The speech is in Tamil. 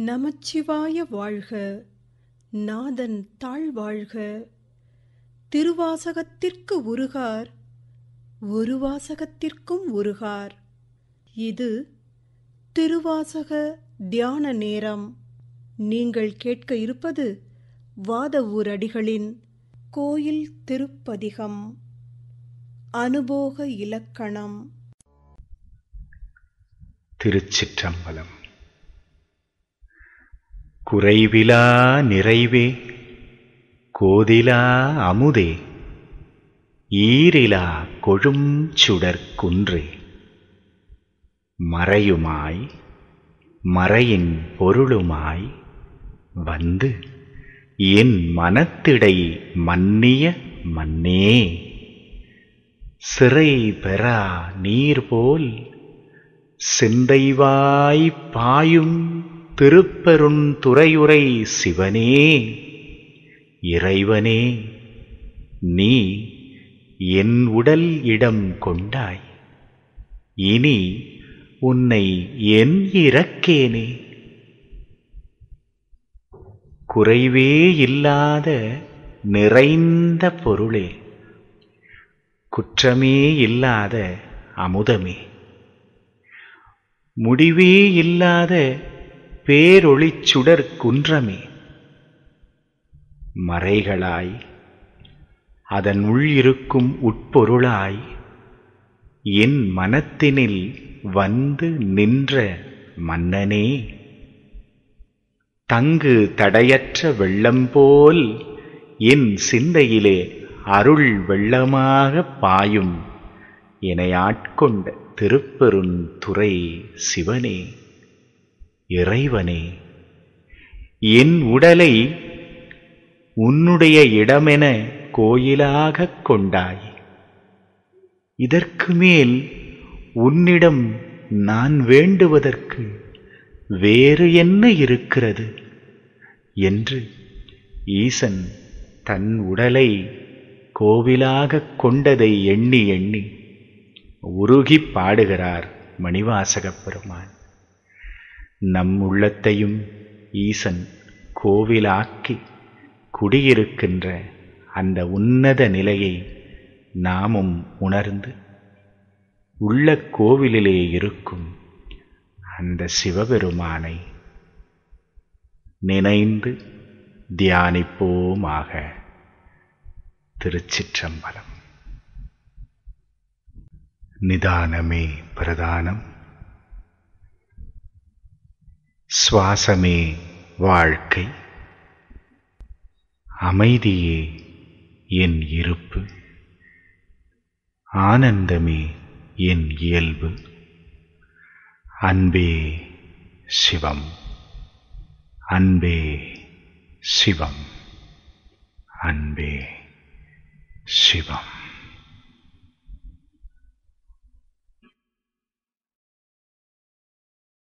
நமச்சிவாய வாழ்க நாதன் தாழ்வாழ்க திருவாசகத்திற்கு உருகார் ஒரு வாசகத்திற்கும் உருகார் இது திருவாசக தியான நேரம் நீங்கள் கேட்க இருப்பது வாதவூர் அடிகளின் கோயில் திருப்பதிகம் அனுபோக இலக்கணம் திருச்சிற்றம்பலம் குறைவிலா நிறைவே கோதிலா அமுதே ஈரிலா கொழும் சுடர் குன்றே மறையுமாய் மறையின் பொருளுமாய் வந்து என் மனத்திடை மன்னிய மன்னே சிறை பெறா நீர் போல் சிந்தைவாய் பாயும் திருப்பெருந்துறையுரை சிவனே இறைவனே நீ என் உடல் இடம் கொண்டாய் இனி உன்னை என் இறக்கேனே குறைவே இல்லாத நிறைந்த பொருளே குற்றமே இல்லாத அமுதமே முடிவே இல்லாத பேரொளிச் சுடர் குன்றமே மறைகளாய் அதன் உள் இருக்கும் உட்பொருளாய் என் மனத்தினில் வந்து நின்ற மன்னனே தங்கு தடையற்ற வெள்ளம் போல் என் சிந்தையிலே அருள் வெள்ளமாக பாயும் என ஆட்கொண்ட திருப்பெருந்துறை சிவனே இறைவனே என் உடலை உன்னுடைய இடமென கோயிலாகக் கொண்டாய் இதற்கு மேல் உன்னிடம் நான் வேண்டுவதற்கு வேறு என்ன இருக்கிறது என்று ஈசன் தன் உடலை கோவிலாகக் கொண்டதை எண்ணி எண்ணி உருகிப் பாடுகிறார் மணிவாசகப் பெருமான் நம் உள்ளத்தையும் ஈசன் கோவிலாக்கி குடியிருக்கின்ற அந்த உன்னத நிலையை நாமும் உணர்ந்து உள்ள கோவிலிலே இருக்கும் அந்த சிவபெருமானை நினைந்து தியானிப்போமாக திருச்சிற்றம்பலம் நிதானமே பிரதானம் சுவாசமே வாழ்க்கை அமைதியே என் இருப்பு ஆனந்தமே என் இயல்பு அன்பே சிவம் அன்பே சிவம் அன்பே சிவம்